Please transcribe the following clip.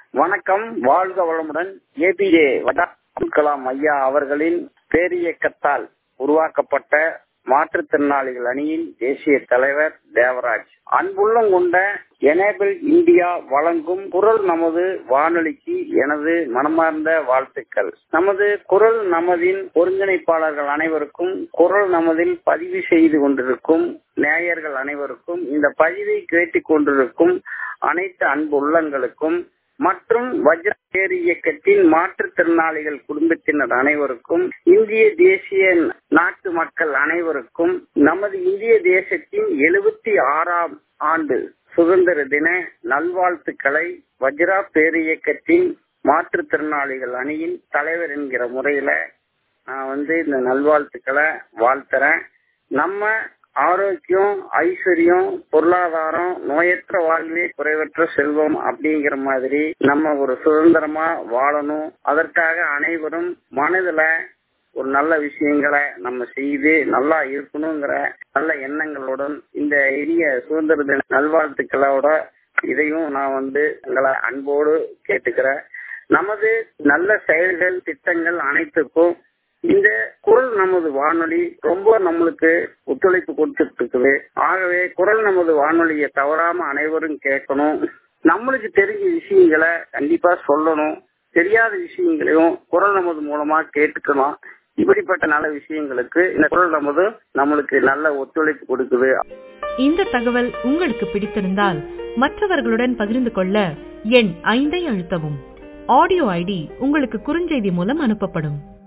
வணக்கம் வாழ்க வளமுடன் ஏபிஜே அப்துல் கலாம் ஐயா அவர்களின் பேரியக்கத்தால் உருவாக்கப்பட்ட மாற்றுத்திறனாளிகள் அணியின் தேசிய தலைவர் தேவராஜ் அன்புள்ளம் கொண்ட எனேபிள் இந்தியா வழங்கும் குரல் நமது வானொலிக்கு எனது மனமார்ந்த வாழ்த்துக்கள் நமது குரல் நமதின் ஒருங்கிணைப்பாளர்கள் அனைவருக்கும் குரல் நமதில் பதிவு செய்து கொண்டிருக்கும் நேயர்கள் அனைவருக்கும் இந்த பதிவை கேட்டுக் கொண்டிருக்கும் அனைத்து அன்பு உள்ளங்களுக்கும் மற்றும் வஜ்ர பேர் இயக்கத்தின் மாற்றுத்திறனாளிகள் குடும்பத்தினர் அனைவருக்கும் இந்திய தேசிய நாட்டு மக்கள் அனைவருக்கும் நமது இந்திய தேசத்தின் எழுபத்தி ஆறாம் ஆண்டு சுதந்திர தின நல்வாழ்த்துக்களை வஜ்ரா பேரியக்கத்தின் மாற்றுத்திறனாளிகள் அணியின் தலைவர் என்கிற முறையில நான் வந்து இந்த நல்வாழ்த்துக்களை வாழ்த்துறேன் நம்ம ஆரோக்கியம் ஐஸ்வர்யம் பொருளாதாரம் நோயற்ற வாழ்வே குறைவற்ற செல்வம் அப்படிங்கிற மாதிரி நம்ம ஒரு சுதந்திரமா வாழணும் அதற்காக அனைவரும் மனதுல ஒரு நல்ல விஷயங்களை நம்ம செய்து நல்லா இருக்கணுங்கிற நல்ல எண்ணங்களுடன் இந்த இனிய சுதந்திர தின நல்வாழ்த்துக்களோட இதையும் நான் வந்து எங்களை அன்போடு கேட்டுக்கிறேன் நமது நல்ல செயல்கள் திட்டங்கள் அனைத்துக்கும் இந்த குரல் நமது வானொலி ரொம்ப நம்மளுக்கு ஒத்துழைப்பு கொடுத்துட்டு இருக்குது ஆகவே குரல் நமது வானொலியை தவறாம அனைவரும் கேட்கணும் நம்மளுக்கு தெரிஞ்ச விஷயங்களை கண்டிப்பா சொல்லணும் தெரியாத விஷயங்களையும் குரல் நமது மூலமா கேட்டுக்கணும் இப்படிப்பட்ட நல்ல விஷயங்களுக்கு இந்த குரல் நமது நம்மளுக்கு நல்ல ஒத்துழைப்பு கொடுக்குது இந்த தகவல் உங்களுக்கு பிடித்திருந்தால் மற்றவர்களுடன் பகிர்ந்து கொள்ள எண் ஐந்தை அழுத்தவும் ஆடியோ ஐடி உங்களுக்கு குறுஞ்செய்தி மூலம் அனுப்பப்படும்